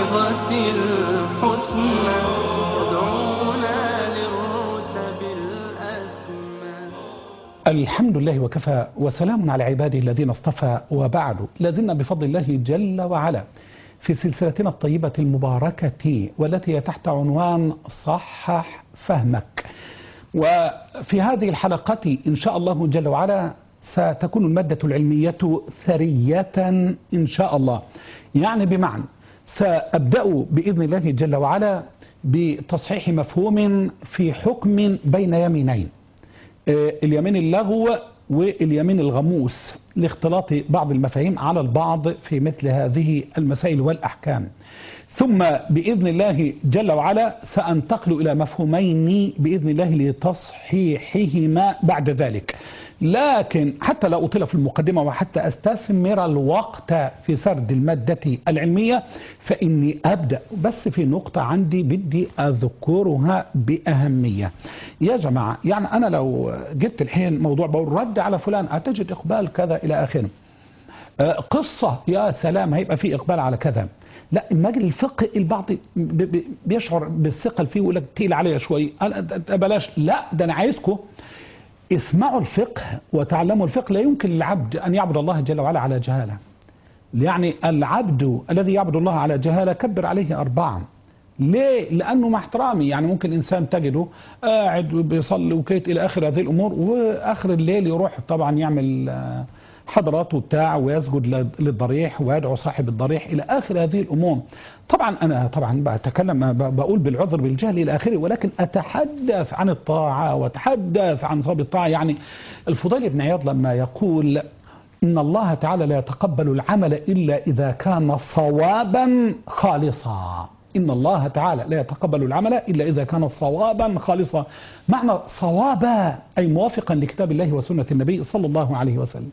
العظة الحسنى يدعونا للرتب الأسمى الحمد لله وكفى وسلام على عباده الذين اصطفى وبعد لازلنا بفضل الله جل وعلا في سلسلتنا الطيبة المباركة والتي هي تحت عنوان صحح فهمك وفي هذه الحلقة إن شاء الله جل وعلا ستكون المادة العلمية ثرية إن شاء الله يعني بمعنى سأبدأ بإذن الله جل وعلا بتصحيح مفهوم في حكم بين يمينين اليمين اللغو واليمين الغموس لاختلاط بعض المفاهيم على البعض في مثل هذه المسائل والأحكام ثم بإذن الله جل وعلا سأنتقل إلى مفهومين بإذن الله لتصحيحهما بعد ذلك لكن حتى لا أطيل في المقدمة وحتى أستثمر الوقت في سرد المادة العلمية فإني أبدأ بس في نقطة عندي بدي أذكرها بأهمية يا جماعة يعني أنا لو جبت الحين موضوع بقول رد على فلان أتجد إقبال كذا إلى آخره قصة يا سلام هيبقى في إقبال على كذا لا المجل الفقه البعض بيشعر بالثقل فيه ويقول لك تقيل عليا شويه بلاش لا ده انا عايزكم اسمعوا الفقه وتعلموا الفقه لا يمكن للعبد ان يعبد الله جل وعلا على جهاله يعني العبد الذي يعبد الله على جهاله كبر عليه اربعه ليه؟ لانه مع احترامي يعني ممكن انسان تجده قاعد بيصلي وكيت الى اخر هذه الامور واخر الليل يروح طبعا يعمل حضرات وبتاع ويسجد للضريح ويدعو صاحب الضريح إلى آخر هذه الأمور طبعا أنا طبعا بتكلم بقول بالعذر بالجهل إلى آخره ولكن أتحدث عن الطاعة وأتحدث عن صواب الطاعة يعني الفضيل بن عياض لما يقول إن الله تعالى لا يتقبل العمل إلا إذا كان صوابا خالصا إن الله تعالى لا يتقبل العمل إلا إذا كان صوابا خالصا معنى صوابا أي موافقا لكتاب الله وسنة النبي صلى الله عليه وسلم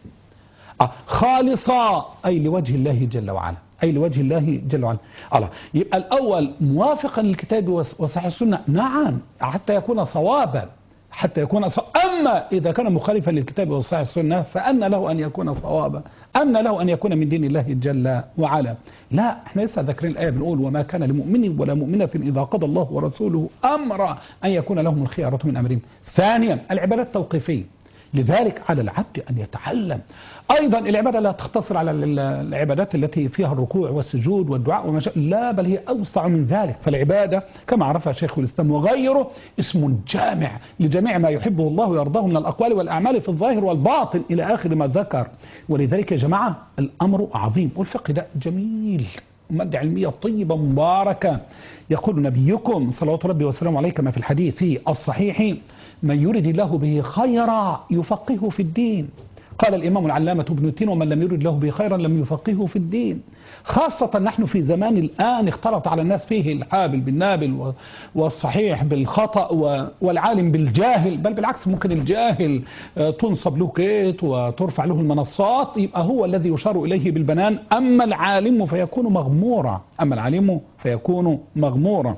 خالصا أي لوجه الله جل وعلا أي لوجه الله جل وعلا الله يبقى الأول موافقا للكتاب وصحيح السنة نعم حتى يكون صوابا حتى يكون صوابا أما إذا كان مخالفا للكتاب وصحيح السنة فأن له أن يكون صوابا أن له أن يكون من دين الله جل وعلا لا احنا لسه ذاكرين الآية بنقول وما كان لمؤمن ولا مؤمنة إذا قضى الله ورسوله أمرا أن يكون لهم الخيارة من أمرهم ثانيا العبادات التوقيفية لذلك على العبد أن يتعلم أيضا العبادة لا تختصر على العبادات التي فيها الركوع والسجود والدعاء وما شاء لا بل هي أوسع من ذلك فالعبادة كما عرفها شيخ الإسلام وغيره اسم جامع لجميع ما يحبه الله ويرضاه من الأقوال والأعمال في الظاهر والباطن إلى آخر ما ذكر ولذلك يا جماعة الأمر عظيم والفقه ده جميل مادة علمية طيبة مباركة يقول نبيكم صلوات ربي وسلامه عليه كما في الحديث الصحيح من يرد الله به خيرا يفقهه في الدين قال الإمام العلامة ابن تين ومن لم يرد له به خيرا لم يفقهه في الدين خاصة نحن في زمان الآن اختلط على الناس فيه الحابل بالنابل والصحيح بالخطأ والعالم بالجاهل بل بالعكس ممكن الجاهل تنصب له كيت وترفع له المنصات يبقى هو الذي يشار إليه بالبنان أما العالم فيكون مغمورا أما العالم فيكون مغمورا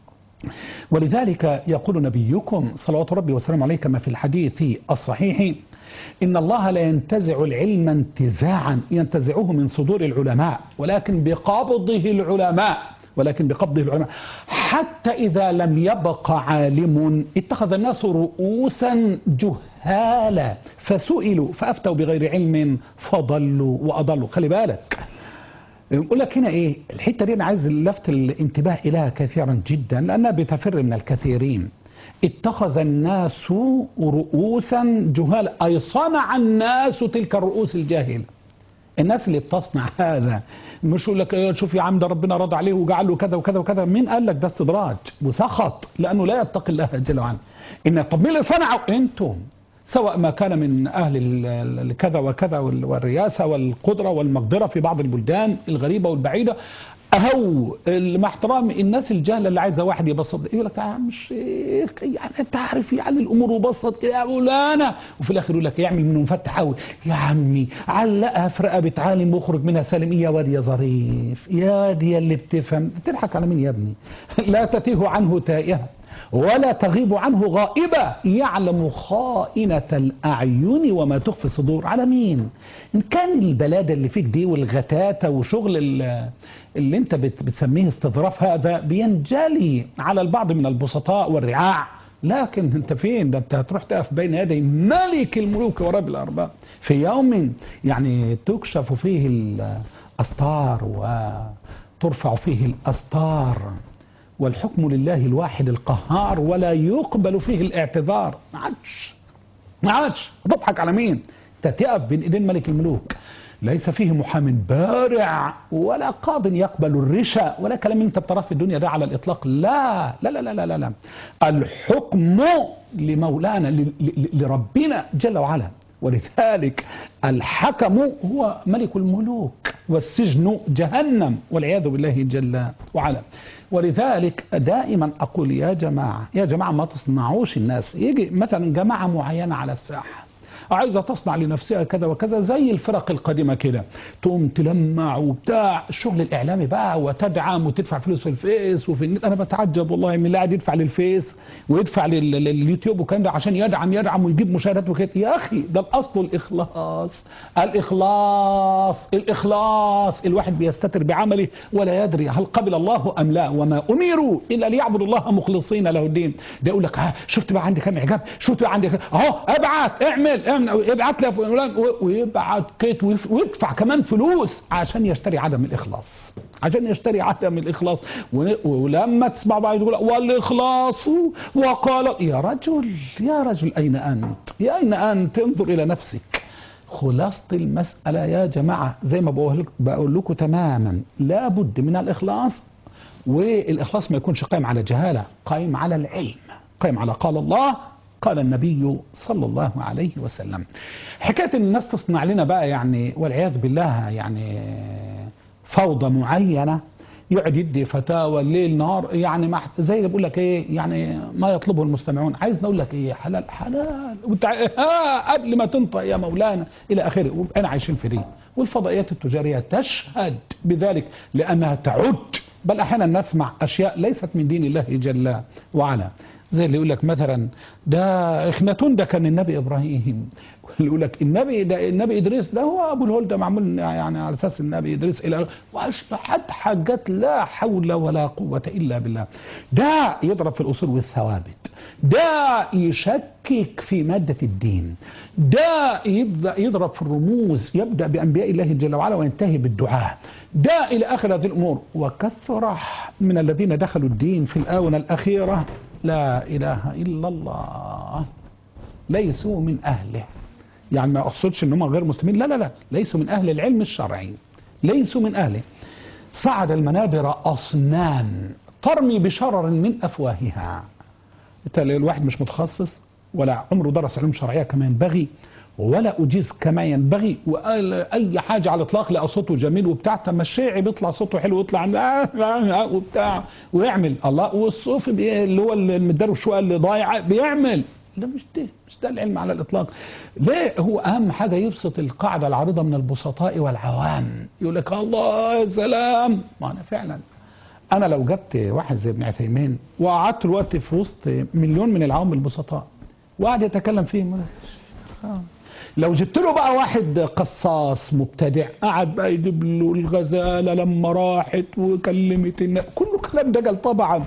ولذلك يقول نبيكم صلوات ربي وسلامه عليه كما في الحديث الصحيح إن الله لا ينتزع العلم انتزاعا ينتزعه من صدور العلماء ولكن بقبضه العلماء ولكن بقبضه العلماء حتى إذا لم يبق عالم اتخذ الناس رؤوسا جهالا فسئلوا فأفتوا بغير علم فضلوا وأضلوا خلي بالك يقول لك هنا ايه الحته دي انا عايز لفت الانتباه اليها كثيرا جدا لانها بتفر من الكثيرين اتخذ الناس رؤوسا جهال اي صنع الناس تلك الرؤوس الجاهله الناس اللي بتصنع هذا مش يقول لك شوف يا عم ده ربنا رضى عليه وجعل له كذا وكذا وكذا مين قال لك ده استدراج وسخط لانه لا يتقي الله جل وعلا ان طب مين اللي صنعه انتم سواء ما كان من أهل الكذا وكذا والرياسة والقدرة والمقدرة في بعض البلدان الغريبة والبعيدة أهو مع احترام الناس الجهلة اللي عايزة واحد يبسط يقول لك يا عم الشيخ يعني أنت عارف يعني الأمور وبسط كده يا مولانا وفي الآخر يقول لك يعمل منه مفتح قوي يا عمي علقها في رقبة عالم واخرج منها سالم إيه يا واد يا ظريف يا دي اللي بتفهم تضحك على مين يا ابني لا تتيه عنه تائها ولا تغيب عنه غائبة يعلم خائنة الأعين وما تخفي الصدور على مين إن كان البلادة اللي فيك دي والغتاتة وشغل ال- اللي انت بت- بتسميه استظراف هذا بينجلي على البعض من البسطاء والرعاع لكن انت فين ده انت هتروح تقف بين يدي ملك الملوك ورب الارباب في يوم يعني تكشف فيه الاستار وترفع فيه الاستار والحكم لله الواحد القهار ولا يقبل فيه الاعتذار ما عادش ما عادش هتضحك على مين انت تقف بين ايدين ملك الملوك ليس فيه محام بارع ولا قاض يقبل الرشا ولا كلام انت بتراه في الدنيا ده على الاطلاق لا لا لا لا لا, لا, لا. الحكم لمولانا ل- ل- لربنا جل وعلا ولذلك الحكم هو ملك الملوك والسجن جهنم والعياذ بالله جل وعلا ولذلك دائما أقول يا جماعة يا جماعة ما تصنعوش الناس يجي مثلا جماعة معينة على الساحة عايزة تصنع لنفسها كذا وكذا زي الفرق القديمة كده تقوم تلمع وبتاع الشغل الإعلامي بقى وتدعم وتدفع فلوس في الفيس وفي النت أنا بتعجب والله من اللي قاعد يدفع للفيس ويدفع لل- لل- لليوتيوب والكلام ده عشان يدعم يدعم ويجيب مشاهدات وكده يا أخي ده الأصل الإخلاص الإخلاص الإخلاص الواحد بيستتر بعمله ولا يدري هل قبل الله أم لا وما أمروا إلا ليعبدوا الله مخلصين له الدين ده يقول لك ها شفت بقى عندي كام إعجاب شفت بقى عندي كام اهو ابعت اعمل اعمل ابعت لي يا فلان و- ويبعت كيت ويف- ويدفع كمان فلوس عشان يشتري عدم الإخلاص عشان يشتري عدم الإخلاص و- ولما تسمع بقى يقول والإخلاص وقال يا رجل يا رجل أين أنت يا أين أنت انظر إلى نفسك خلاصة المسألة يا جماعة زي ما بقول بقول لكم تماما لابد من الإخلاص والإخلاص ما يكونش قائم على جهالة قائم على العلم قائم على قال الله قال النبي صلى الله عليه وسلم حكاية ان الناس تصنع لنا بقى يعني والعياذ بالله يعني فوضى معينة يقعد يدي فتاوى الليل نهار يعني ما زي اللي بقول لك ايه يعني ما يطلبه المستمعون عايز نقول لك ايه حلال حلال وتع... ها قبل ما تنطق يا مولانا الى اخره وبقينا عايشين في دي والفضائيات التجاريه تشهد بذلك لانها تعد بل احيانا نسمع اشياء ليست من دين الله جل وعلا زي اللي يقول لك مثلا ده اخناتون ده كان النبي ابراهيم اللي يقول لك النبي ده النبي ادريس ده هو ابو الهول ده معمول يعني على اساس النبي ادريس الى واشبهت حاجات لا حول ولا قوه الا بالله ده يضرب في الاصول والثوابت ده يشكك في ماده الدين ده يبدا يضرب في الرموز يبدا بانبياء الله جل وعلا وينتهي بالدعاء ده الى اخر هذه الامور وكثر من الذين دخلوا الدين في الاونه الاخيره لا اله الا الله ليسوا من اهله يعني ما اقصدش ان هم غير مسلمين لا لا لا ليسوا من اهل العلم الشرعي ليسوا من اهله صعد المنابر اصنام ترمي بشرر من افواهها انت الواحد مش متخصص ولا عمره درس علوم شرعيه كما ينبغي ولا اجيز كما ينبغي وقال اي حاجه على الاطلاق لقى صوته جميل وبتاع طب ما الشيعي بيطلع صوته حلو ويطلع وبتاع ويعمل الله والصوفي بي- اللي هو المدروش شويه اللي ضايع بيعمل ده مش ده مش ده العلم على الاطلاق ليه هو اهم حاجه يبسط القاعده العريضه من البسطاء والعوام يقول لك الله يا سلام ما انا فعلا انا لو جبت واحد زي ابن عثيمين وقعدت الوقت في وسط مليون من العوام البسطاء وقعد يتكلم فيهم آه. لو جبت له بقى واحد قصاص مبتدع قعد بقى يجيب له الغزاله لما راحت وكلمت الناس كله كلام دجل طبعا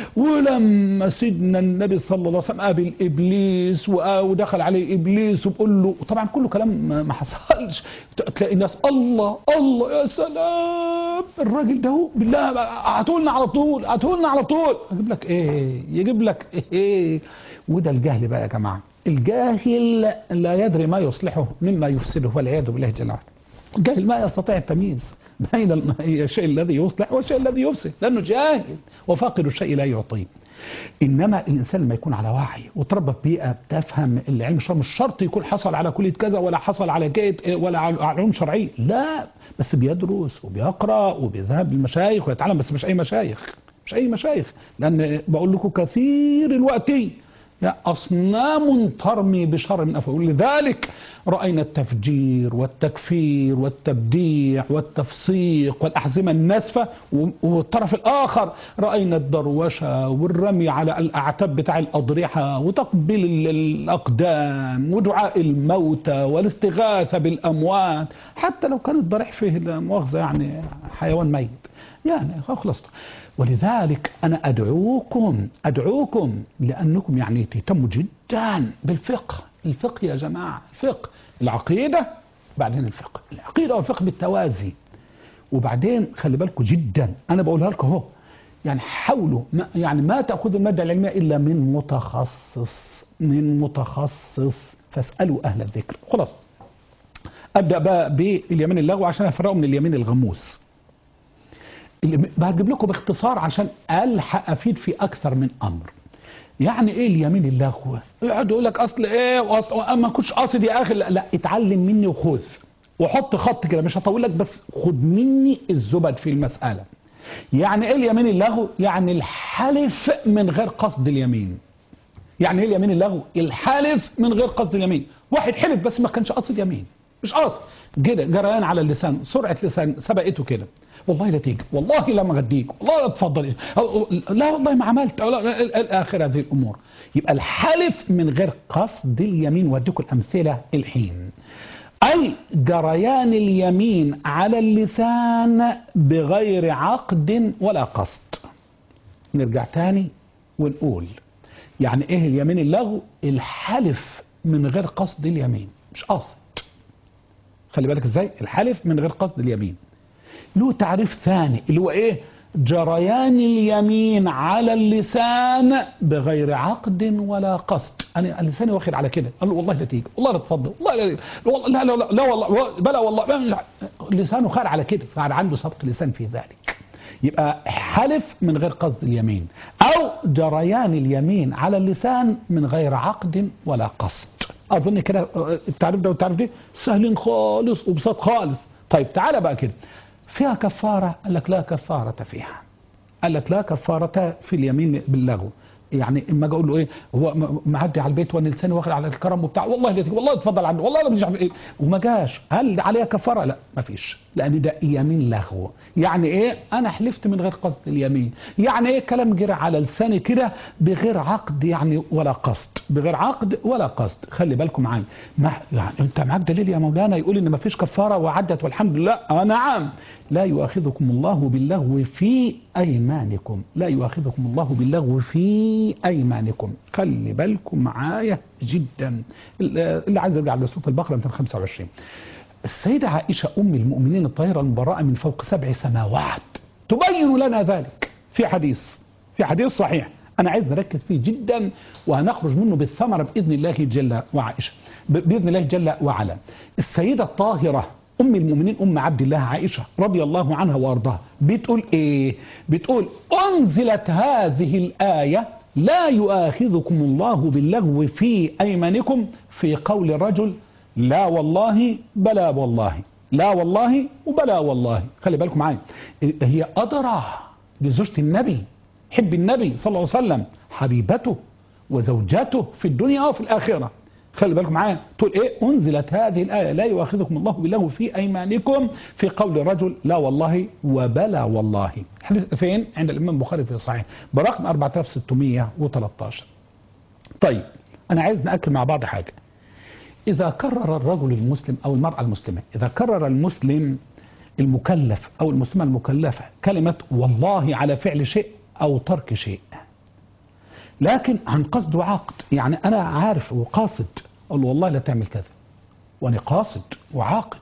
ولما سيدنا النبي صلى الله عليه وسلم قابل ابليس وآ- ودخل عليه ابليس وبقول له طبعا كله كلام ما ما حصلش تلاقي الناس الله الله يا سلام الراجل ده هو بالله هاتولنا على طول هاتولنا على طول اجيب لك ايه يجيب لك ايه وده الجهل بقى يا جماعه الجاهل لا يدري ما يصلحه مما يفسده والعياذ بالله جل وعلا الجاهل ما يستطيع التمييز بين الم- الشيء الذي يصلح والشيء الذي يفسد لانه جاهل وفاقد الشيء لا يعطيه انما الانسان لما يكون على وعي وتربى في بيئه بتفهم العلم الشرعي مش شرط يكون حصل على كليه كذا ولا حصل على جيت ولا على علوم شرعيه لا بس بيدرس وبيقرا وبيذهب للمشايخ ويتعلم بس مش اي مشايخ مش اي مشايخ لان بقول لكم كثير الوقت يا أصنام ترمي بشر من أفعال لذلك رأينا التفجير والتكفير والتبديع والتفسيق والأحزمة الناسفة والطرف الآخر رأينا الدروشة والرمي على الأعتاب بتاع الأضرحة وتقبيل الأقدام ودعاء الموتى والاستغاثة بالأموات حتى لو كان الضريح فيه لا مؤاخذة يعني حيوان ميت يعني خلصت ولذلك أنا أدعوكم أدعوكم لأنكم يعني تهتموا جدا بالفقه الفقه يا جماعة الفقه العقيدة بعدين الفقه العقيدة والفقه بالتوازي وبعدين خلي بالكم جدا أنا بقولها لكم أهو يعني حاولوا ما يعني ما تأخذوا المادة العلمية إلا من متخصص من متخصص فاسألوا أهل الذكر خلاص أبدأ بقى باليمين اللغو عشان أفرقه من اليمين الغموس بجيب لكم باختصار عشان الحق افيد في اكثر من امر يعني ايه اليمين اللغو يقعد يقول لك اصل ايه واصل ما كنتش قاصد يا اخي لا, لا اتعلم مني وخذ وحط خط كده مش هطول لك بس خد مني الزبد في المساله يعني ايه اليمين اللغو يعني الحلف من غير قصد اليمين يعني ايه اليمين اللغو الحلف من غير قصد اليمين واحد حلف بس ما كانش قاصد يمين مش قاصد كده جريان على اللسان سرعه لسان سبقته كده والله لا تيجي والله لا مغديك والله لا تفضل لا والله ما عملت اخر هذه الامور يبقى الحلف من غير قصد اليمين واديكم الامثله الحين اي جريان اليمين على اللسان بغير عقد ولا قصد نرجع تاني ونقول يعني ايه اليمين اللغو الحلف من غير قصد اليمين مش قصد خلي بالك ازاي الحلف من غير قصد اليمين له تعريف ثاني اللي هو ايه جريان اليمين على اللسان بغير عقد ولا قصد انا لساني واخد على كده قال له والله لا تيجي والله لا تفضل والله لا لا لا, لا, لا والله بلا والله لسانه خار على كده فعنده سبق لسان في ذلك يبقى حلف من غير قصد اليمين او جريان اليمين على اللسان من غير عقد ولا قصد اظن كده التعريف ده والتعريف دي سهلين خالص وبساط خالص طيب تعالى بقى كده فيها كفارة قال لك لا كفارة فيها قال لك لا كفارة في اليمين باللغو يعني اما اجي اقول له ايه هو معدي على البيت وانا لساني واخد على الكرم وبتاع والله لا والله اتفضل عنه والله لا مش عارف ايه وما جاش هل عليها كفاره لا ما فيش لان ده يمين لغو يعني ايه انا حلفت من غير قصد اليمين يعني ايه كلام جرى على لساني كده بغير عقد يعني ولا قصد بغير عقد ولا قصد خلي بالكم معايا ما يعني انت معاك دليل يا مولانا يقول ان ما فيش كفاره وعدت والحمد لله اه نعم لا يؤاخذكم الله باللغو في ايمانكم لا يؤاخذكم الله باللغو في ايمانكم خلي بالكم معايا جدا اللي عايز يرجع لسوره البقره 225 السيدة عائشة أم المؤمنين الطاهرة المبرأة من فوق سبع سماوات تبين لنا ذلك في حديث في حديث صحيح أنا عايز نركز فيه جدا وهنخرج منه بالثمرة بإذن الله جل وعائشة بإذن الله جل وعلا السيدة الطاهرة أم المؤمنين أم عبد الله عائشة رضي الله عنها وأرضاها بتقول إيه بتقول أنزلت هذه الآية لا يؤاخذكم الله باللغو في أيمانكم في قول الرجل لا والله بلا والله لا والله وبلا والله خلي بالكم معايا هي أدرى لزوجة النبي حب النبي صلى الله عليه وسلم حبيبته وزوجته في الدنيا وفي الآخرة خلي بالكم معايا تقول ايه انزلت هذه الايه لا يؤاخذكم الله باللغو في ايمانكم في قول الرجل لا والله وبلا والله فين عند الامام البخاري في صحيح برقم 4613 طيب انا عايز ناكد مع بعض حاجه اذا كرر الرجل المسلم او المراه المسلمه اذا كرر المسلم المكلف او المسلمه المكلفه كلمه والله على فعل شيء او ترك شيء لكن عن قصد وعقد يعني انا عارف وقاصد اقول له والله لا تعمل كذا وانا قاصد وعاقد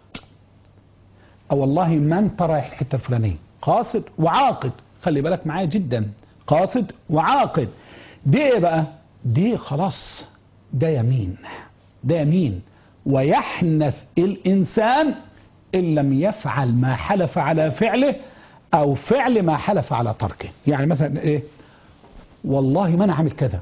او والله ما انت رايح الحته الفلانيه قاصد وعاقد خلي بالك معايا جدا قاصد وعاقد دي ايه بقى دي خلاص ده يمين ده يمين ويحنث الانسان ان لم يفعل ما حلف على فعله او فعل ما حلف على تركه يعني مثلا ايه والله ما انا عامل كذا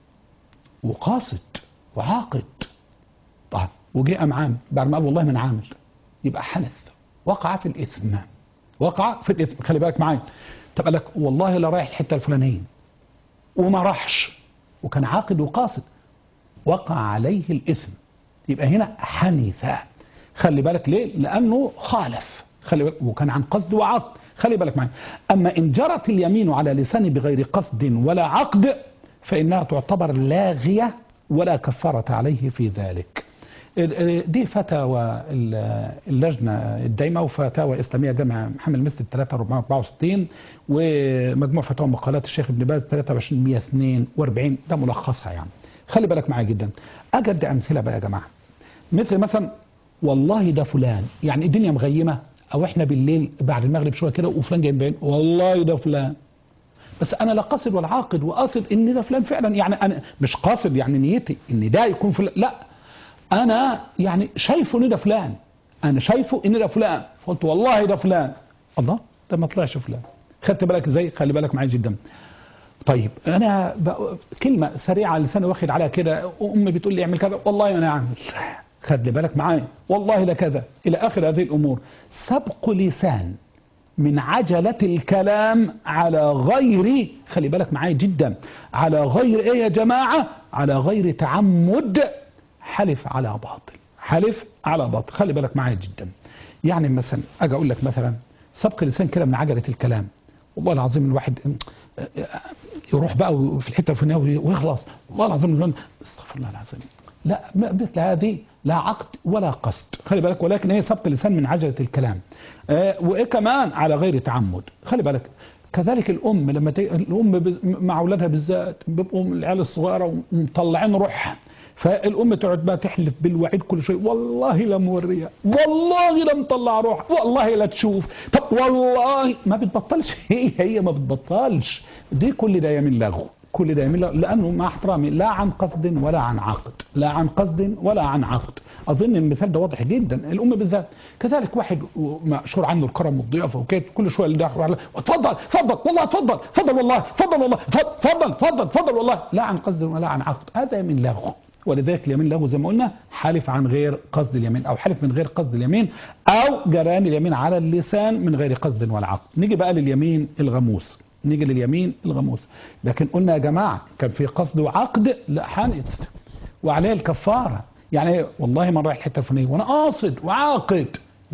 وقاصد وعاقد طيب وجه قام عامل بعد ما قال والله ما انا عامل يبقى حنث وقع في الاثم وقع في الاثم خلي بالك معايا طب قال لك والله لا رايح الحته الفلانيه وما راحش وكان عاقد وقاصد وقع عليه الإثم يبقى هنا حنث خلي بالك ليه لأنه خالف خلي بالك وكان عن قصد وعقد خلي بالك معي أما إن جرت اليمين على لسانه بغير قصد ولا عقد فإنها تعتبر لاغية ولا كفارة عليه في ذلك دي فتاوى اللجنة الدايمة وفتاوى إسلامية جامعة محمد المسجد 3464 ومجموع فتاوى مقالات الشيخ ابن باز 23142 ده ملخصها يعني خلي بالك معايا جدا أجد أمثلة بقى يا جماعة مثل مثلا والله ده فلان يعني الدنيا مغيمة أو إحنا بالليل بعد المغرب شوية كده وفلان جاي بعين والله ده فلان بس انا لا قاصد ولا عاقد وقاصد ان ده فلان فعلا يعني انا مش قاصد يعني نيتي ان ده يكون فلان لا انا يعني شايفه ان ده فلان انا شايفه ان ده فلان قلت والله ده فلان الله ده ما طلعش فلان خدت بالك ازاي خلي بالك معايا جدا طيب انا كلمه سريعه على لساني واخد عليها كده امي بتقول لي اعمل كذا والله ما انا عامل خد لي بالك معايا والله لكذا الى اخر هذه الامور سبق لسان من عجلة الكلام على غير خلي بالك معايا جدا على غير ايه يا جماعة على غير تعمد حلف على باطل حلف على باطل خلي بالك معايا جدا يعني مثلا اجي اقول لك مثلا سبق لسان كده من عجلة الكلام والله العظيم الواحد يروح بقى في الحتة الفلانية ويخلص والله العظيم استغفر الله العظيم لا مثل هذه لا عقد ولا قصد خلي بالك ولكن هي سبق لسان من عجلة الكلام آه وايه كمان على غير تعمد خلي بالك كذلك الام لما تي... الام بز... مع اولادها بالذات بيبقوا العيال الصغيره ومطلعين روحها فالام تقعد بقى تحلف بالوعيد كل شيء والله لا موريها والله لا مطلع روح والله لا تشوف طب والله ما بتبطلش هي هي ما بتبطلش دي كل ده يمين لغو كل ده يمين لانه مع احترامي لا عن قصد ولا عن عقد لا عن قصد ولا عن عقد اظن المثال ده واضح جدا الام بالذات كذلك واحد مشهور عنه الكرم والضيافه وكده كل شويه اللي داخل اتفضل اتفضل والله اتفضل اتفضل والله اتفضل والله اتفضل اتفضل اتفضل والله لا عن قصد ولا عن عقد هذا يمين لغو ولذلك اليمين له زي ما قلنا حلف عن غير قصد اليمين او حلف من غير قصد اليمين او جريان اليمين على اللسان من غير قصد ولا عقد نيجي بقى لليمين الغموس نيجي لليمين الغموس لكن قلنا يا جماعة كان في قصد وعقد لا حنث وعليه الكفارة يعني والله ما رايح الحتة الفلانية وانا قاصد وعاقد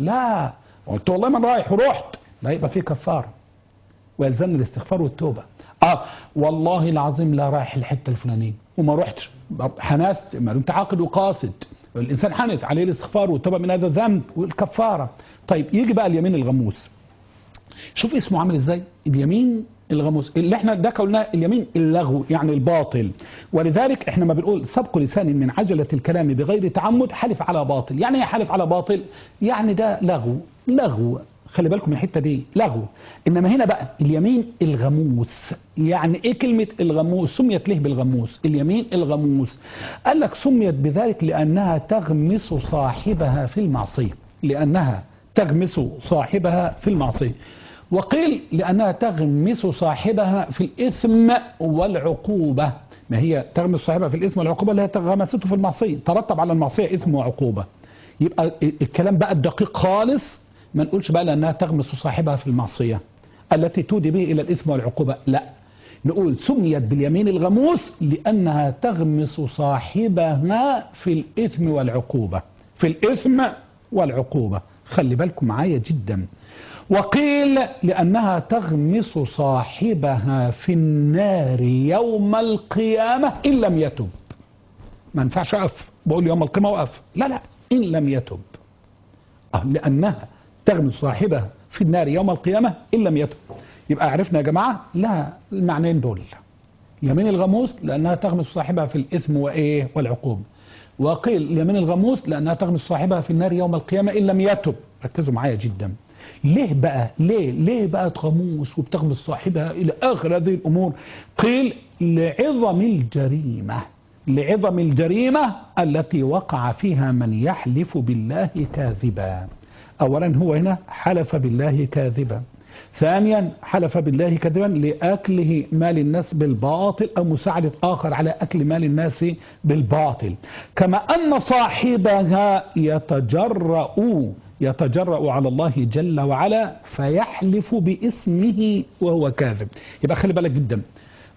لا قلت والله ما رايح ورحت لا يبقى في كفارة ويلزمني الاستغفار والتوبة اه والله العظيم لا رايح الحتة الفلانية وما رحتش حنثت ما انت عاقد وقاصد الانسان حنث عليه الاستغفار والتوبة من هذا الذنب والكفارة طيب يجي بقى اليمين الغموس شوف اسمه عامل ازاي اليمين الغموس اللي احنا ده قلنا اليمين اللغو يعني الباطل ولذلك احنا ما بنقول سبق لسان من عجلة الكلام بغير تعمد حلف على باطل يعني ايه حلف على باطل يعني ده لغو لغو خلي بالكم من الحتة دي لغو انما هنا بقى اليمين الغموس يعني ايه كلمة الغموس سميت ليه بالغموس اليمين الغموس قال لك سميت بذلك لانها تغمس صاحبها في المعصية لانها تغمس صاحبها في المعصية وقيل لأنها تغمس صاحبها في الإثم والعقوبة ما هي تغمس صاحبها في الإثم والعقوبة اللي هي غمسته في المعصية ترتب على المعصية إثم وعقوبة يبقى الكلام بقى الدقيق خالص ما نقولش بقى لأنها تغمس صاحبها في المعصية التي تودي به إلى الإثم والعقوبة لا نقول سميت باليمين الغموس لأنها تغمس صاحبها في الإثم والعقوبة في الإثم والعقوبة خلي بالكم معايا جدا وقيل لأنها تغمس صاحبها في النار يوم القيامة إن لم يتب ما ينفعش أقف بقول يوم القيامة وقف لا لا إن لم يتب أه لأنها تغمس صاحبها في النار يوم القيامة إن لم يتب يبقى عرفنا يا جماعة لا المعنيين دول يمين الغموس لأنها تغمس صاحبها في الإثم وإيه والعقوبة وقيل يمين الغموس لأنها تغمس صاحبها في النار يوم القيامة إن لم يتب ركزوا معايا جدا ليه بقى ليه ليه بقى تغموس وبتغمس صاحبها إلى آخر هذه الأمور قيل لعظم الجريمة لعظم الجريمة التي وقع فيها من يحلف بالله كاذبا أولا هو هنا حلف بالله كاذبا ثانيا حلف بالله كذبا لأكله مال الناس بالباطل أو مساعدة آخر على أكل مال الناس بالباطل كما أن صاحبها يتجرأ يتجرأ على الله جل وعلا فيحلف باسمه وهو كاذب يبقى خلي بالك جدا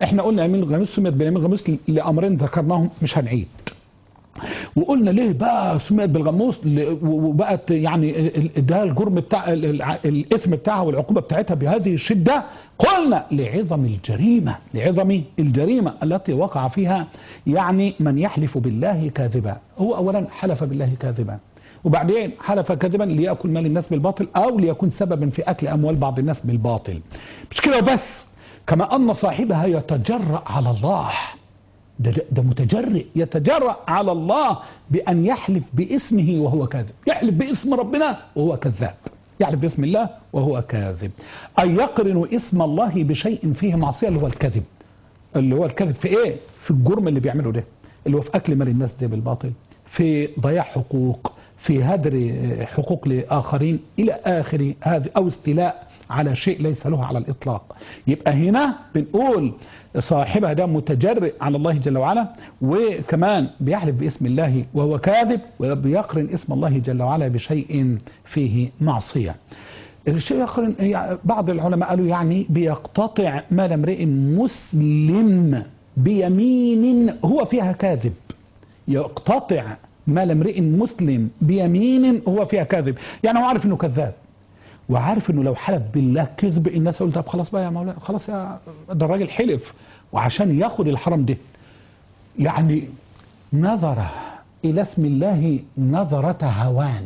احنا قلنا يمين الغموس سميت باليمين الغموس لامرين ذكرناهم مش هنعيد وقلنا ليه بقى سميت بالغموس ل- وبقت يعني ال- ال- ده الجرم بتاع ال- ال- الاسم بتاعها والعقوبه بتاعتها بهذه الشده قلنا لعظم الجريمه لعظم الجريمه التي وقع فيها يعني من يحلف بالله كاذبا هو اولا حلف بالله كاذبا وبعدين حلف كذبا ليأكل مال الناس بالباطل أو ليكون سببا في أكل أموال بعض الناس بالباطل مش كده وبس كما أن صاحبها يتجرأ على الله ده, ده, ده متجرئ يتجرأ على الله بأن يحلف باسمه وهو كاذب يحلف باسم ربنا وهو كذاب يحلف باسم الله وهو كاذب أن يقرن اسم الله بشيء فيه معصية اللي هو الكذب اللي هو الكذب في ايه في الجرم اللي بيعمله ده اللي هو في اكل مال الناس ده بالباطل في ضياع حقوق في هدر حقوق لاخرين الى اخر هذا او استيلاء على شيء ليس له على الاطلاق يبقى هنا بنقول صاحبها ده متجرئ على الله جل وعلا وكمان بيحلف باسم الله وهو كاذب وبيقرن اسم الله جل وعلا بشيء فيه معصيه الشيء الآخر يعني بعض العلماء قالوا يعني بيقتطع مال امرئ مسلم بيمين هو فيها كاذب يقتطع مال امرئ مسلم بيمين هو فيها كاذب يعني هو عارف انه كذاب وعارف انه لو حلف بالله كذب الناس يقول طب خلاص بقى يا مولانا خلاص يا ده الراجل حلف وعشان ياخد الحرم ده يعني نظر الى اسم الله نظرة هوان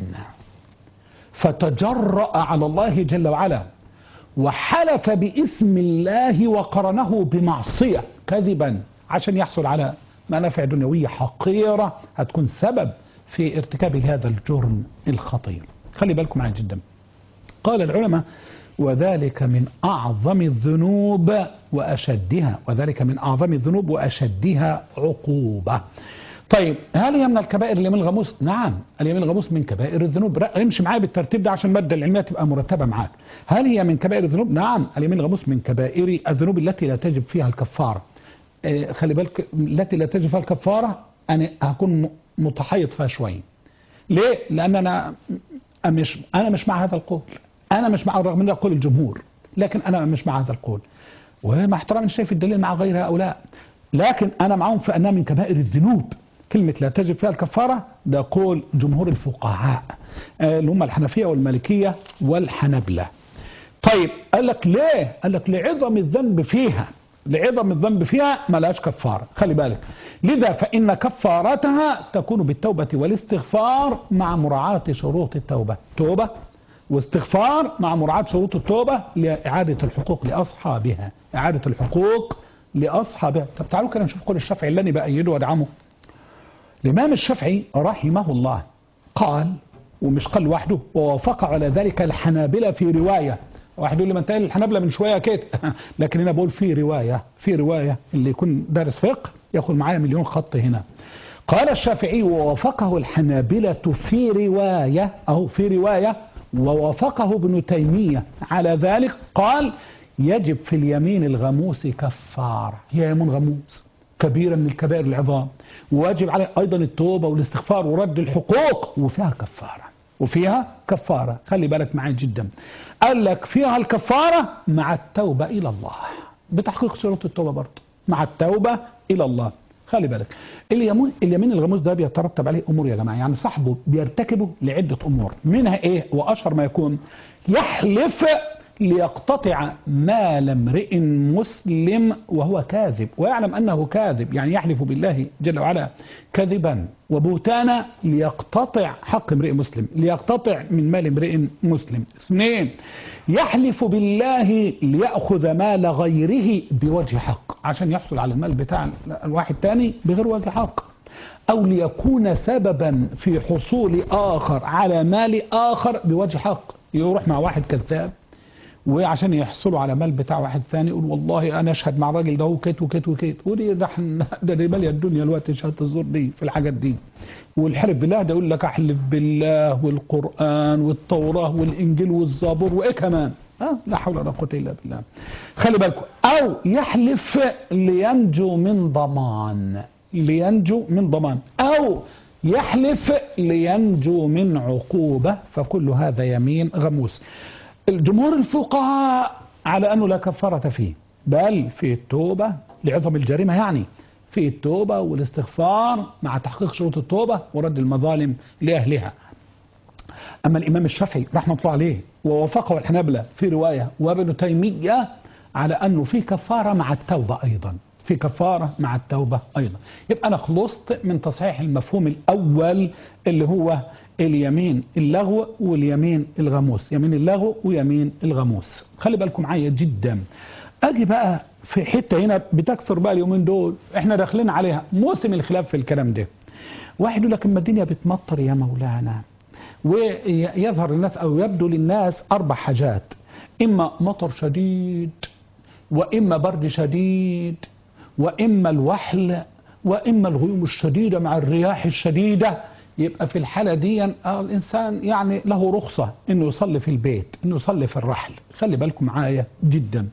فتجرأ على الله جل وعلا وحلف باسم الله وقرنه بمعصية كذبا عشان يحصل على منافع دنيوية حقيرة هتكون سبب في ارتكاب هذا الجرم الخطير خلي بالكم معايا جدا قال العلماء وذلك من أعظم الذنوب وأشدها وذلك من أعظم الذنوب وأشدها عقوبة طيب هل هي من الكبائر اليمين الغموس؟ نعم اليمين الغموس من كبائر الذنوب ر- امشي معايا بالترتيب ده عشان الماده العلميه تبقى مرتبه معاك. هل هي من كبائر الذنوب؟ نعم اليمين الغموس من كبائر الذنوب التي لا تجب فيها الكفاره. آه، خلي بالك التي لا تجب فيها الكفاره انا هكون م- متحيط فيها شويه. ليه؟ لان انا مش انا مش مع هذا القول. انا مش مع رغم ان ده قول الجمهور لكن انا مش مع هذا القول. ومع احترامي شايف الدليل مع غير هؤلاء. لكن انا معهم في انها من كبائر الذنوب. كلمة لا تجب فيها الكفارة ده قول جمهور الفقهاء آه، اللي هم الحنفية والمالكية والحنبلة طيب قال لك ليه قال لك لعظم الذنب فيها لعظم الذنب فيها ما لهاش كفارة خلي بالك لذا فإن كفارتها تكون بالتوبة والاستغفار مع مراعاة شروط التوبة توبة واستغفار مع مراعاة شروط التوبة لإعادة الحقوق لأصحابها إعادة الحقوق لأصحابها طب تعالوا كده نشوف قول الشافعي اللي أنا بأيده وأدعمه الإمام الشافعي رحمه الله قال ومش قال لوحده ووافق على ذلك الحنابلة في رواية واحد يقول لي ما انت قايل الحنابلة من شوية كده لكن هنا بقول في رواية في رواية اللي يكون دارس فقه ياخد معايا مليون خط هنا قال الشافعي ووافقه الحنابلة في رواية أو في رواية ووافقه ابن تيمية على ذلك قال يجب في اليمين الغموس كفارة هي يمين غموس كبيرة من الكبائر العظام وواجب عليه أيضا التوبة والاستغفار ورد الحقوق وفيها كفارة وفيها كفارة خلي بالك معي جدا قال لك فيها الكفارة مع التوبة إلى الله بتحقيق شروط التوبة برضه مع التوبة إلى الله خلي بالك اليمين اليمين الغموس ده بيترتب عليه امور يا جماعه يعني صاحبه بيرتكبه لعده امور منها ايه واشهر ما يكون يحلف ليقتطع مال امرئ مسلم وهو كاذب ويعلم انه كاذب يعني يحلف بالله جل وعلا كذبا وبهتانا ليقتطع حق امرئ مسلم ليقتطع من مال امرئ مسلم اثنين يحلف بالله ليأخذ مال غيره بوجه حق عشان يحصل على المال بتاع الواحد تاني بغير وجه حق أو ليكون سببا في حصول آخر على مال آخر بوجه حق يروح مع واحد كذاب وعشان يحصلوا على مال بتاع واحد ثاني يقول والله انا اشهد مع الراجل ده وكيت وكيت وكيت ودي ده احنا- ده دي ماليه الدنيا الوقت شهاده الزور دي في الحاجات دي والحلف بالله ده يقول لك احلف بالله والقران والتوراه والانجيل والزبور وايه كمان اه لا حول ولا قوه الا بالله خلي بالكم او يحلف لينجو من ضمان لينجو من ضمان او يحلف لينجو من عقوبه فكل هذا يمين غموس الجمهور الفقهاء على انه لا كفاره فيه بل في التوبة لعظم الجريمة يعني في التوبة والاستغفار مع تحقيق شروط التوبة ورد المظالم لأهلها أما الإمام الشافعي رحمة الله عليه ووافقه الحنابلة في رواية وابن تيمية على أنه في كفارة مع التوبة أيضا في كفارة مع التوبة أيضا يبقى أنا خلصت من تصحيح المفهوم الأول اللي هو اليمين اللغو واليمين الغموس يمين اللغو ويمين الغموس خلي بالكم معايا جدا أجي بقى في حتة هنا بتكثر بقى اليومين دول احنا داخلين عليها موسم الخلاف في الكلام ده واحد يقول لك اما الدنيا بتمطر يا مولانا ويظهر الناس او يبدو للناس اربع حاجات اما مطر شديد واما برد شديد واما الوحل واما الغيوم الشديده مع الرياح الشديده يبقى في الحاله دي آه الانسان يعني له رخصه انه يصلي في البيت انه يصلي في الرحل خلي بالكم معايا جدا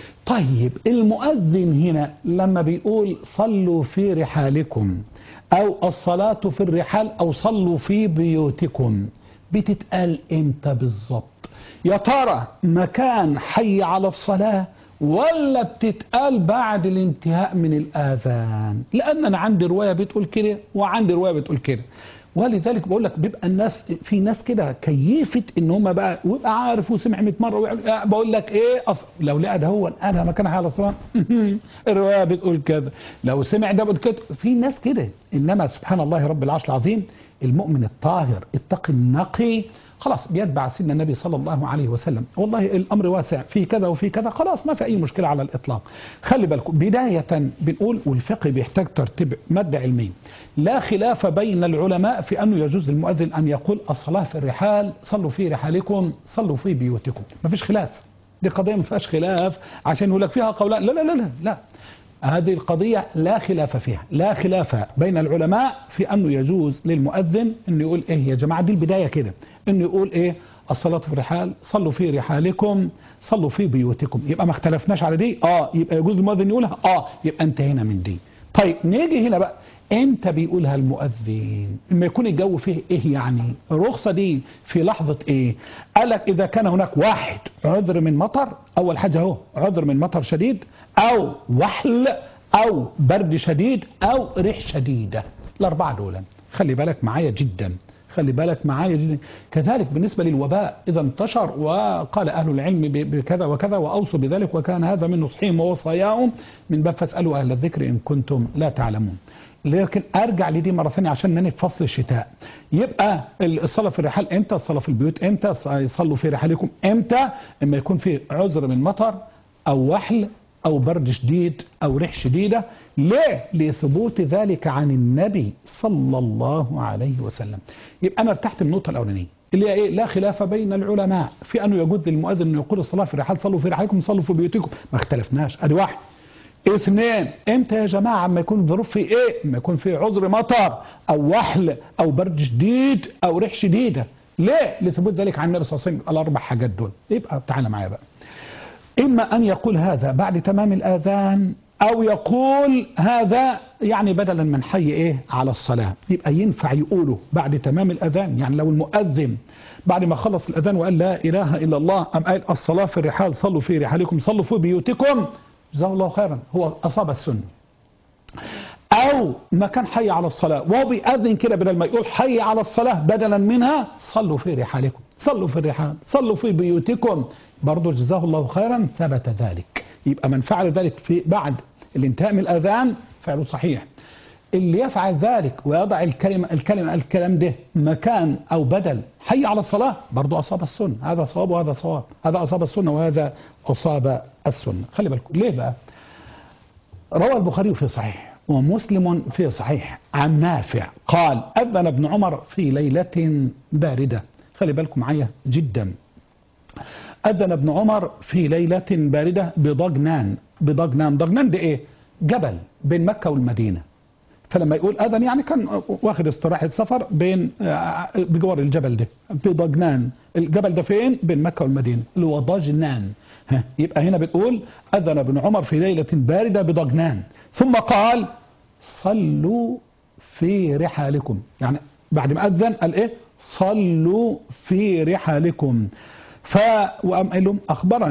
طيب المؤذن هنا لما بيقول صلوا في رحالكم او الصلاه في الرحال او صلوا في بيوتكم بتتقال امتى بالظبط يا ترى مكان حي على الصلاه ولا بتتقال بعد الانتهاء من الاذان لان انا عندي روايه بتقول كده وعندي روايه بتقول كده ولذلك بقول لك بيبقى الناس في ناس كده كيفت ان هم بقى ويبقى عارف وسمع 100 مره ويعمل- بقول لك ايه أصل لو لقى ده هو انا مكان على الصلاه الروايه بتقول كذا لو سمع ده بتقول كده في ناس كده انما سبحان الله رب العرش العظيم المؤمن الطاهر التقي النقي خلاص بيتبع سنة النبي صلى الله عليه وسلم والله الأمر واسع في كذا وفي كذا خلاص ما في أي مشكلة على الإطلاق خلي بالكم بداية بنقول والفقه بيحتاج ترتيب مادة علمية لا خلاف بين العلماء في أنه يجوز للمؤذن أن يقول الصلاة في الرحال صلوا في رحالكم صلوا في بيوتكم ما فيش خلاف دي قضية ما فيهاش خلاف عشان يقول لك فيها قولان لا لا لا لا, لا. هذه القضية لا خلاف فيها لا خلاف بين العلماء في أنه يجوز للمؤذن أنه يقول إيه يا جماعة دي البداية كده أنه يقول إيه الصلاة في الرحال صلوا في رحالكم صلوا في بيوتكم يبقى ما اختلفناش على دي اه يبقى يجوز المؤذن يقولها اه يبقى انتهينا من دي طيب نيجي هنا بقى امتى بيقولها المؤذن لما يكون الجو فيه ايه يعني الرخصه دي في لحظه ايه قال لك اذا كان هناك واحد عذر من مطر اول حاجه اهو عذر من مطر شديد او وحل او برد شديد او ريح شديده الاربعه دول خلي بالك معايا جدا خلي بالك معايا جدا كذلك بالنسبة للوباء إذا انتشر وقال أهل العلم ب- بكذا وكذا وأوصوا بذلك وكان هذا من نصحهم ووصاياهم من باب فاسألوا أهل الذكر إن كنتم لا تعلمون لكن أرجع لدي مرة ثانية عشان نني في فصل الشتاء يبقى الصلاة في الرحال إمتى الصلاة في البيوت إمتى يصلوا في رحالكم إمتى إما يكون في عذر من مطر أو وحل أو برد شديد أو ريح شديدة ليه؟ لثبوت ذلك عن النبي صلى الله عليه وسلم يبقى أنا ارتحت من النقطة الأولانية اللي هي إيه؟ لا خلاف بين العلماء في أنه يجوز للمؤذن أن يقول الصلاة في الرحال صلوا في رحالكم صلوا في بيوتكم ما اختلفناش أدي واحد اثنين امتى يا جماعة اما يكون الظروف في ايه اما يكون في عذر مطر او وحل او برد شديد او ريح شديدة ليه لثبوت ذلك عن النبي صلى الله عليه وسلم الاربع حاجات دول يبقى تعالى معايا بقى إما أن يقول هذا بعد تمام الآذان أو يقول هذا يعني بدلا من حي إيه على الصلاة يبقى ينفع يقوله بعد تمام الأذان يعني لو المؤذن بعد ما خلص الأذان وقال لا إله إلا الله أم قال الصلاة في الرحال صلوا في رحالكم صلوا في بيوتكم جزاه الله خيرا هو أصاب السنة أو ما كان حي على الصلاة وهو بيأذن كده بدل ما يقول حي على الصلاة بدلا منها صلوا في رحالكم صلوا في الرحال صلوا في بيوتكم برضو جزاه الله خيرا ثبت ذلك يبقى من فعل ذلك في بعد الانتهاء من الأذان فعله صحيح اللي يفعل ذلك ويضع الكلمة الكلمة الكلام ده مكان أو بدل حي على الصلاة برضو أصاب السنة هذا صواب وهذا صواب هذا أصاب السنة وهذا أصاب السنة خلي بالكم ليه بقى روى البخاري في صحيح ومسلم في صحيح عن نافع قال أذن ابن عمر في ليلة باردة خلي بالكم معايا جدا أذن ابن عمر في ليلة باردة بضجنان بضجنان ضجنان ده إيه جبل بين مكة والمدينة فلما يقول أذن يعني كان واخد استراحة سفر بين آه، بجوار الجبل ده بضجنان الجبل ده فين بين مكة والمدينة اللي هو ضجنان ها، يبقى هنا بتقول أذن ابن عمر في ليلة باردة بضجنان ثم قال صلوا في رحالكم يعني بعد ما أذن قال إيه صلوا في رحالكم ف وقام قال لهم أخبرنا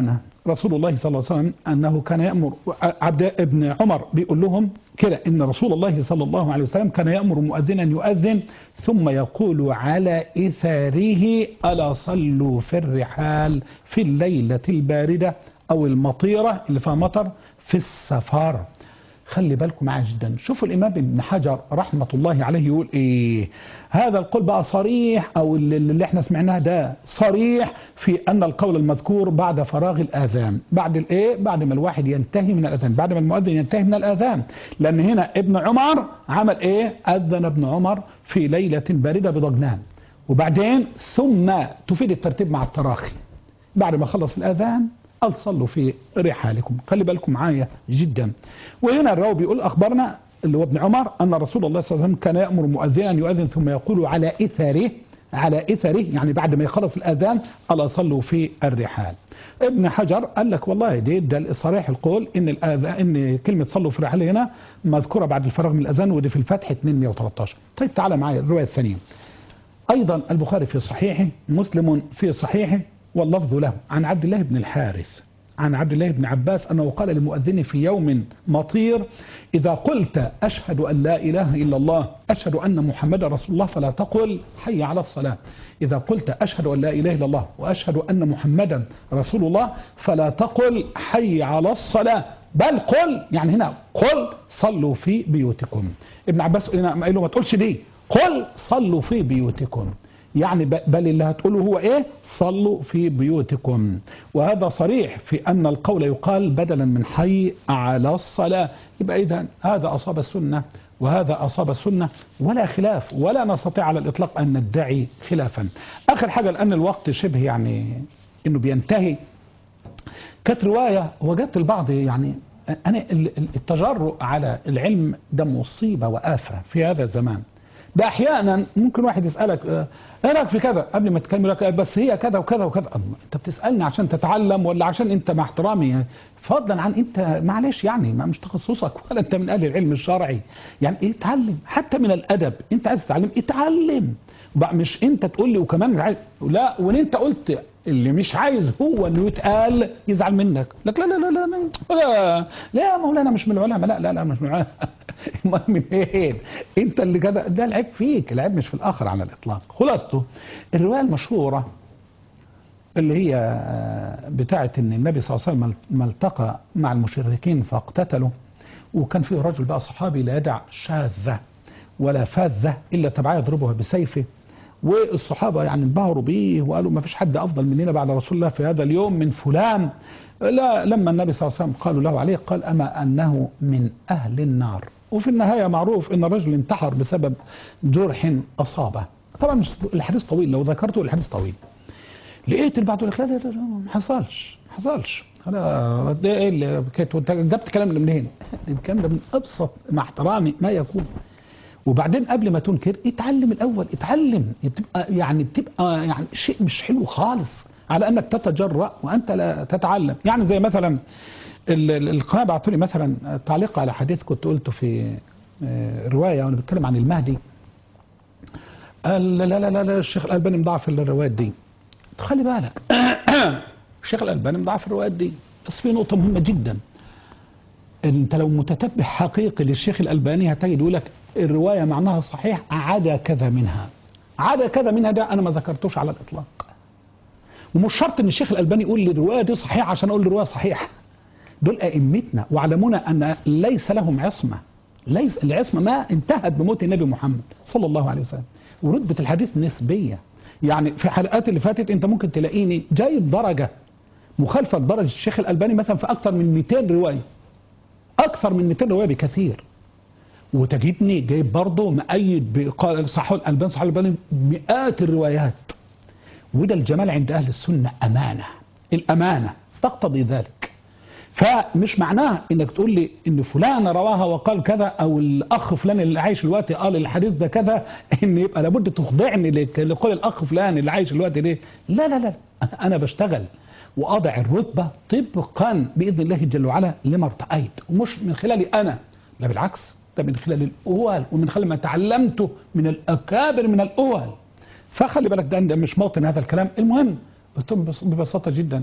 رسول الله صلى الله عليه وسلم أنه كان يأمر عبد ابن عمر بيقول لهم كده إن رسول الله صلى الله عليه وسلم كان يأمر مؤذنا يؤذن ثم يقول على إثاره ألا صلوا في الرحال في الليلة الباردة أو المطيرة اللي فيها مطر في السفر خلي بالكم معاه جدا شوفوا الإمام ابن حجر رحمة الله عليه يقول إيه هذا القول بقى صريح أو اللي اللي احنا سمعناه ده صريح في أن القول المذكور بعد فراغ الآذان بعد الإيه بعد ما الواحد ينتهي من الأذان بعد ما المؤذن ينتهي من الآذان لأن هنا ابن عمر عمل إيه أذن ابن عمر في ليلة باردة بضجنان وبعدين ثم تفيد الترتيب مع التراخي بعد ما خلص الأذان قال صلوا في رحالكم خلي بالكم معايا جدا وهنا الراوي بيقول أخبرنا اللي هو ابن عمر أن رسول الله صلى الله عليه وسلم كان يأمر مؤذنا أن يؤذن ثم يقول على إثره على إثره يعني بعد ما يخلص الأذان ألا صلوا في الرحال ابن حجر قال لك والله دي ده صريح القول ان الأذان ان كلمه صلوا في الرحال هنا مذكوره بعد الفراغ من الاذان ودي في الفتح 213 طيب تعالى معايا الروايه الثانيه ايضا البخاري في صحيحه مسلم في صحيحه واللفظ له عن عبد الله بن الحارث عن عبد الله بن عباس أنه قال للمؤذن في يوم مطير إذا قلت أشهد أن لا إله إلا الله أشهد أن محمد رسول الله فلا تقل حي على الصلاة إذا قلت أشهد أن لا إله إلا الله وأشهد أن محمدا رسول الله فلا تقل حي على الصلاة بل قل يعني هنا قل صلوا في بيوتكم ابن عباس قال له ما تقولش دي قل صلوا في بيوتكم يعني بل اللي هتقوله هو ايه صلوا في بيوتكم وهذا صريح في ان القول يقال بدلا من حي على الصلاة يبقى اذا هذا اصاب السنة وهذا اصاب السنة ولا خلاف ولا نستطيع على الاطلاق ان ندعي خلافا اخر حاجة لان الوقت شبه يعني انه بينتهي كانت رواية وجدت البعض يعني انا التجرؤ على العلم ده مصيبة وآفة في هذا الزمان ده احيانا ممكن واحد يسالك اه ايه رايك في كذا قبل ما تكمل لك بس هي كذا وكذا وكذا الله انت بتسالني عشان تتعلم ولا عشان انت مع احترامي فضلا عن انت معلش يعني ما مش تخصصك ولا انت من اهل العلم الشرعي يعني ايه اتعلم حتى من الادب انت عايز تتعلم اتعلم بقى مش انت تقول لي وكمان عايز لا وان انت قلت اللي مش عايز هو انه يتقال يزعل منك لك لا لا لا لا لا لا, لا يا مولانا مش من العلماء لا لا لا مش من العلماء امال من ايه انت اللي كده ده العيب فيك العيب مش في الاخر على الاطلاق خلاصته الروايه المشهوره اللي هي بتاعه ان النبي صلى الله عليه وسلم ما التقى مع المشركين فاقتتلوا وكان فيه رجل بقى صحابي لا يدع شاذه ولا فاذه الا تبعها يضربها بسيفه والصحابه يعني انبهروا بيه وقالوا ما فيش حد افضل مننا بعد رسول الله في هذا اليوم من فلان لا لما النبي صلى الله عليه وسلم قالوا له عليه قال اما انه من اهل النار وفي النهايه معروف ان الرجل انتحر بسبب جرح اصابه طبعا مش الحديث طويل لو ذكرته الحديث طويل لقيت البعض يقول لك لا لا لا ما حصلش ما حصلش انا ده ايه اللي كنت جبت كلام ده منين؟ الكلام ده من ابسط مع احترامي ما يكون وبعدين قبل ما تنكر اتعلم الاول اتعلم بتبقى يعني بتبقى يعني شيء مش حلو خالص على انك تتجرأ وانت لا تتعلم يعني زي مثلا القناه بعثوا لي مثلا تعليق على حديث كنت قلته في روايه وانا بتكلم عن المهدي قال لا لا لا لا الشيخ الالباني مضاعف الروايات دي خلي بالك الشيخ الالباني مضاعف الروايات دي بس في نقطه مهمه جدا انت لو متتبع حقيقي للشيخ الالباني هتجد يقول لك الروايه معناها صحيح عدا كذا منها عدا كذا منها ده انا ما ذكرتوش على الاطلاق ومش شرط ان الشيخ الالباني يقول لي الروايه دي صحيحه عشان اقول الروايه صحيحه دول ائمتنا وعلمونا ان ليس لهم عصمه ليس العصمه ما انتهت بموت النبي محمد صلى الله عليه وسلم ورتبه الحديث نسبيه يعني في الحلقات اللي فاتت انت ممكن تلاقيني جايب درجه مخالفه لدرجه الشيخ الالباني مثلا في اكثر من 200 روايه اكثر من 200 روايه بكثير وتجدني جايب برضه مؤيد صح الالباني صح الالباني مئات الروايات وده الجمال عند اهل السنه امانه الامانه تقتضي ذلك فمش معناه انك تقول لي ان فلان رواها وقال كذا او الاخ فلان اللي عايش دلوقتي قال الحديث ده كذا ان يبقى لابد تخضعني لقول الاخ فلان اللي عايش دلوقتي ليه لا لا لا انا بشتغل واضع الرتبه طبقا باذن الله جل وعلا لما ارتأيت ومش من خلالي انا لا بالعكس ده من خلال الاول ومن خلال ما تعلمته من الاكابر من الاول فخلي بالك ده, ده مش موطن هذا الكلام المهم قلت لهم ببساطه جدا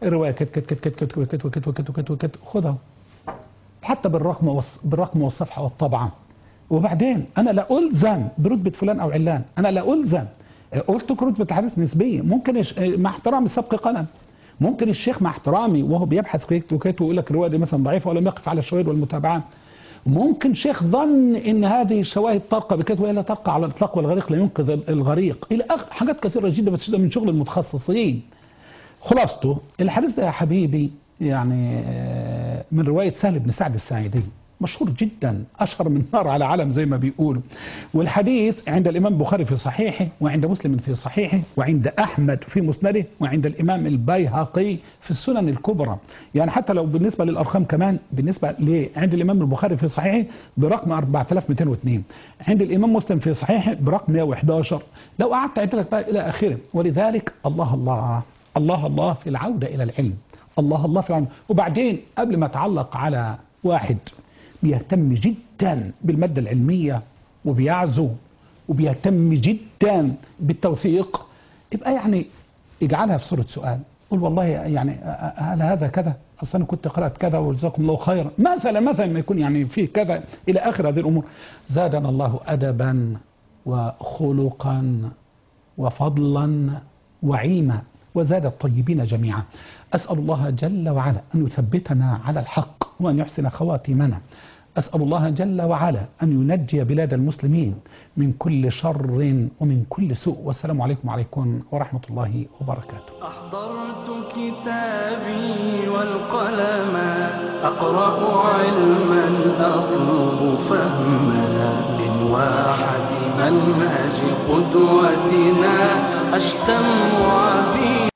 الروايه كت كت كت كت كت وكت وكت وكت وكت وكت خدها حتى بالرقم والص- بالرقم والصفحه والطبعه وبعدين انا لا الزم برتبه فلان او علان انا لا الزم قلت لك رتبه الحديث نسبيه ممكن يش... مع احترامي سبق قلم ممكن الشيخ مع احترامي وهو بيبحث في كت وكت ويقول لك الروايه دي مثلا ضعيفه ولم يقف على الشواهد والمتابعات ممكن شيخ ظن ان هذه الشواهد ترقى بكت وهي لا ترقى على الاطلاق والغريق لا ينقذ الغريق الى اخر حاجات كثيره جدا بس ده من شغل المتخصصين خلاصته الحديث ده يا حبيبي يعني آه، من رواية سهل بن سعد الساعدي مشهور جدا أشهر من نار على علم زي ما بيقولوا والحديث عند الإمام البخاري في صحيحه وعند مسلم في صحيحه وعند أحمد في مسنده وعند الإمام البيهقي في السنن الكبرى يعني حتى لو بالنسبة للأرقام كمان بالنسبة ل عند الإمام البخاري في صحيحه برقم 4202 عند الإمام مسلم في صحيحه برقم 111 لو قعدت أعد لك بقى إلى آخره ولذلك الله الله الله الله في العودة إلى العلم الله الله في العودة وبعدين قبل ما أتعلق على واحد بيهتم جدا بالمادة العلمية وبيعزو وبيهتم جدا بالتوثيق يبقى يعني اجعلها في صورة سؤال قول والله يعني هل هذا كذا اصل انا كنت قرات كذا وجزاكم الله خيرا مثلا مثلا ما يكون يعني فيه كذا الى اخر هذه الامور زادنا الله ادبا وخلقا وفضلا وعلما وزاد الطيبين جميعا أسأل الله جل وعلا أن يثبتنا على الحق وأن يحسن خواتمنا أسأل الله جل وعلا أن ينجي بلاد المسلمين من كل شر ومن كل سوء والسلام عليكم وعليكم ورحمة الله وبركاته أحضرت كتابي والقلم أقرأ علما أطلب فهما من واحة منهج قدوتنا أشتم عبيد